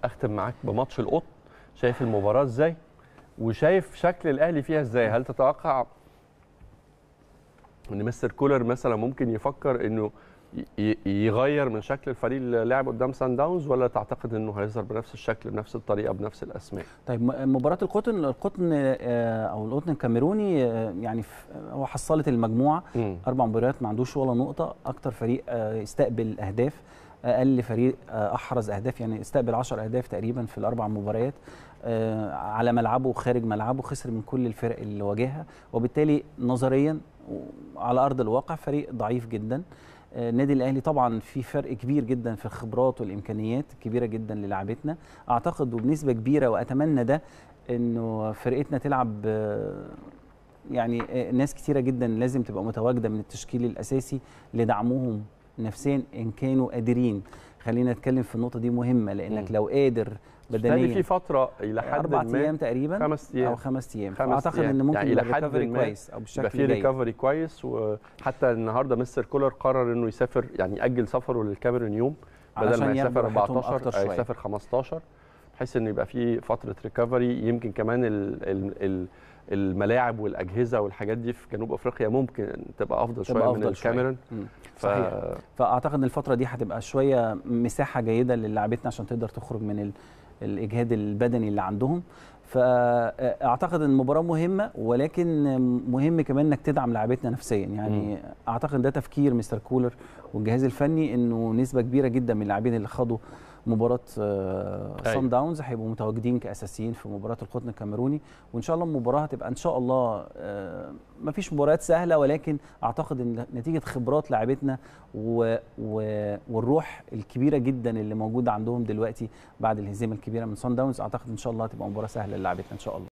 اختم معاك بماتش القطن شايف المباراه ازاي وشايف شكل الاهلي فيها ازاي هل تتوقع ان مستر كولر مثلا ممكن يفكر انه ي- يغير من شكل الفريق اللي لعب قدام سان داونز ولا تعتقد انه هيظهر بنفس الشكل بنفس الطريقه بنفس الاسماء طيب م- مباراة القطن القطن آه، او القطن الكاميروني آه، يعني ف- هو حصلت المجموعة مم. اربع مباريات ما عندوش ولا نقطة اكتر فريق آه، يستقبل اهداف اقل فريق آه، احرز اهداف يعني استقبل 10 اهداف تقريبا في الاربع مباريات آه، على ملعبه وخارج ملعبه خسر من كل الفرق اللي واجهها وبالتالي نظريا على ارض الواقع فريق ضعيف جدا آه، النادي الاهلي طبعا في فرق كبير جدا في الخبرات والامكانيات كبيره جدا للاعبتنا اعتقد وبنسبه كبيره واتمنى ده انه فرقتنا تلعب آه، يعني آه، ناس كتيره جدا لازم تبقى متواجده من التشكيل الاساسي لدعمهم نفسيا ان كانوا قادرين خلينا نتكلم في النقطه دي مهمه لانك مم. لو قادر بالتالي في بدنيا فتره الى حد اربع ما ايام تقريبا خمس ايام او خمس ايام خمس اعتقد أيام. ان ممكن يعني يعني إلى حد ريكفري ما كويس او يبقى بالشكل في جيد ريكفري كويس وحتى النهارده مستر كولر قرر انه يسافر يعني ياجل سفره للكاميرون يوم بدل علشان ما ياخدوا يسافر راحتهم 14 أكتر شوية. يسافر 15 بحيث ان يبقى في فتره ريكفري يمكن كمان ال ال ال الملاعب والاجهزه والحاجات دي في جنوب افريقيا ممكن تبقى افضل تبقى شويه من أفضل شوية. الكاميرون مم. ف... صحيح. فاعتقد ان الفتره دي هتبقى شويه مساحه جيده للاعبتنا عشان تقدر تخرج من ال- الاجهاد البدني اللي عندهم فاعتقد ان المباراه مهمه ولكن مهم كمان انك تدعم لاعبتنا نفسيا يعني اعتقد ده تفكير مستر كولر والجهاز الفني انه نسبه كبيره جدا من اللاعبين اللي خدوا مباراه آه، أيوة. صن داونز هيبقوا متواجدين كاساسيين في مباراه القطن الكاميروني وان شاء الله المباراه هتبقى ان شاء الله ما فيش مباريات سهله ولكن اعتقد ان نتيجه خبرات لاعبتنا و... و... والروح الكبيره جدا اللي موجوده عندهم دلوقتي بعد الهزيمه الكبيره من صن داونز اعتقد ان شاء الله هتبقى مباراه سهله للاعبتنا ان شاء الله